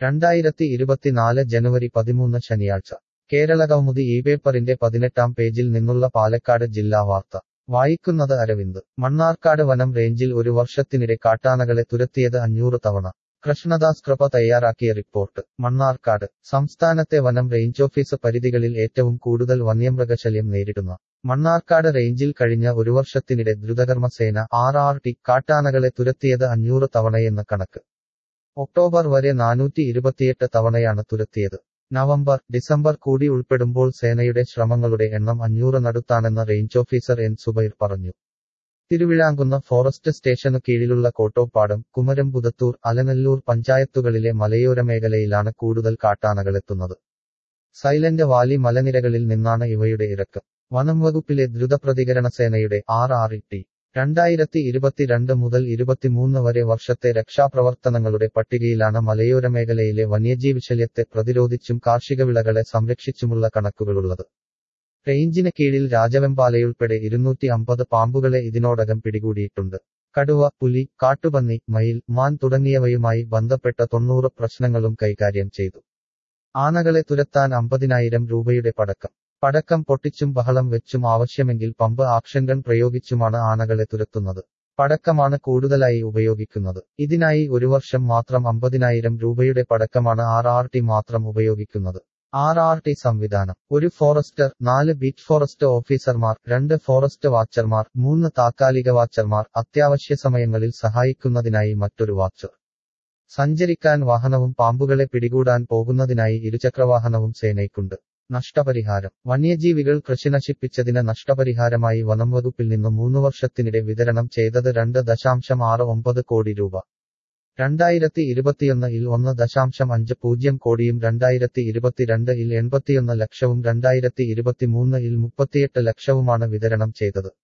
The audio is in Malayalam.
രണ്ടായിരത്തി ഇരുപത്തിനാല് ജനുവരി പതിമൂന്ന് ശനിയാഴ്ച കേരളകൗമുദി ഈ പേപ്പറിന്റെ പതിനെട്ടാം പേജിൽ നിന്നുള്ള പാലക്കാട് ജില്ലാ വാർത്ത വായിക്കുന്നത് അരവിന്ദ് മണ്ണാർക്കാട് വനം റേഞ്ചിൽ ഒരു വർഷത്തിനിടെ കാട്ടാനകളെ തുരത്തിയത് അഞ്ഞൂറ് തവണ കൃഷ്ണദാസ് കൃപ തയ്യാറാക്കിയ റിപ്പോർട്ട് മണ്ണാർക്കാട് സംസ്ഥാനത്തെ വനം റേഞ്ച് ഓഫീസ് പരിധികളിൽ ഏറ്റവും കൂടുതൽ വന്യമൃഗശല്യം നേരിടുന്ന മണ്ണാർക്കാട് റേഞ്ചിൽ കഴിഞ്ഞ ഒരു വർഷത്തിനിടെ ദ്രുതകർമ്മ സേന ആർ ആർ ടി കാട്ടാനകളെ തുരത്തിയത് അഞ്ഞൂറ് തവണയെന്ന് കണക്ക് ഒക്ടോബർ വരെ നാനൂറ്റി ഇരുപത്തിയെട്ട് തവണയാണ് തുരത്തിയത് നവംബർ ഡിസംബർ കൂടി ഉൾപ്പെടുമ്പോൾ സേനയുടെ ശ്രമങ്ങളുടെ എണ്ണം അഞ്ഞൂറ് നടുത്താണെന്ന് റേഞ്ച് ഓഫീസർ എൻ സുബൈർ പറഞ്ഞു തിരുവിഴാങ്കുന്ന ഫോറസ്റ്റ് സ്റ്റേഷനു കീഴിലുള്ള കോട്ടോപ്പാടം കുമരംപുതത്തൂർ അലനല്ലൂർ പഞ്ചായത്തുകളിലെ മലയോര മേഖലയിലാണ് കൂടുതൽ കാട്ടാനകളെത്തുന്നത് സൈലന്റ് വാലി മലനിരകളിൽ നിന്നാണ് ഇവയുടെ ഇറക്കം വനം വകുപ്പിലെ ദ്രുതപ്രതികരണ സേനയുടെ ആർ ആർ ടി രണ്ടായിരത്തി ഇരുപത്തിരണ്ട് മുതൽ ഇരുപത്തിമൂന്ന് വരെ വർഷത്തെ രക്ഷാപ്രവർത്തനങ്ങളുടെ പട്ടികയിലാണ് മലയോര മേഖലയിലെ വന്യജീവിശല്യത്തെ പ്രതിരോധിച്ചും കാർഷിക വിളകളെ സംരക്ഷിച്ചുമുള്ള കണക്കുകളുള്ളത് റേഞ്ചിന് കീഴിൽ രാജവെമ്പാലയുൾപ്പെടെ ഇരുന്നൂറ്റി അമ്പത് പാമ്പുകളെ ഇതിനോടകം പിടികൂടിയിട്ടുണ്ട് കടുവ പുലി കാട്ടുപന്നി മയിൽ മാൻ തുടങ്ങിയവയുമായി ബന്ധപ്പെട്ട തൊണ്ണൂറ് പ്രശ്നങ്ങളും കൈകാര്യം ചെയ്തു ആനകളെ തുരത്താൻ അമ്പതിനായിരം രൂപയുടെ പടക്കം പടക്കം പൊട്ടിച്ചും ബഹളം വെച്ചും ആവശ്യമെങ്കിൽ പമ്പ് ആക്ഷൻ ഗൺ പ്രയോഗിച്ചുമാണ് ആനകളെ തുരത്തുന്നത് പടക്കമാണ് കൂടുതലായി ഉപയോഗിക്കുന്നത് ഇതിനായി ഒരു വർഷം മാത്രം അമ്പതിനായിരം രൂപയുടെ പടക്കമാണ് ആർ ആർ ടി മാത്രം ഉപയോഗിക്കുന്നത് ആർ ആർ ടി സംവിധാനം ഒരു ഫോറസ്റ്റർ നാല് ബീറ്റ് ഫോറസ്റ്റ് ഓഫീസർമാർ രണ്ട് ഫോറസ്റ്റ് വാച്ചർമാർ മൂന്ന് താത്കാലിക വാച്ചർമാർ അത്യാവശ്യ സമയങ്ങളിൽ സഹായിക്കുന്നതിനായി മറ്റൊരു വാച്ചർ സഞ്ചരിക്കാൻ വാഹനവും പാമ്പുകളെ പിടികൂടാൻ പോകുന്നതിനായി ഇരുചക്രവാഹനവും സേനയ്ക്കുണ്ട് നഷ്ടപരിഹാരം വന്യജീവികൾ കൃഷി നശിപ്പിച്ചതിന് നഷ്ടപരിഹാരമായി വനം വകുപ്പിൽ നിന്ന് മൂന്ന് വർഷത്തിനിടെ വിതരണം ചെയ്തത് രണ്ട് ദശാംശം ആറ് ഒമ്പത് കോടി രൂപ രണ്ടായിരത്തി ഇരുപത്തിയൊന്ന് ഇൽ ഒന്ന് ദശാംശം അഞ്ച് പൂജ്യം കോടിയും രണ്ടായിരത്തി ഇരുപത്തിരണ്ട് ഇൽ എൺപത്തിയൊന്ന് ലക്ഷവും രണ്ടായിരത്തി ഇരുപത്തിമൂന്ന് ഇൽ മുപ്പത്തിയെട്ട് ലക്ഷവുമാണ് വിതരണം ചെയ്തത്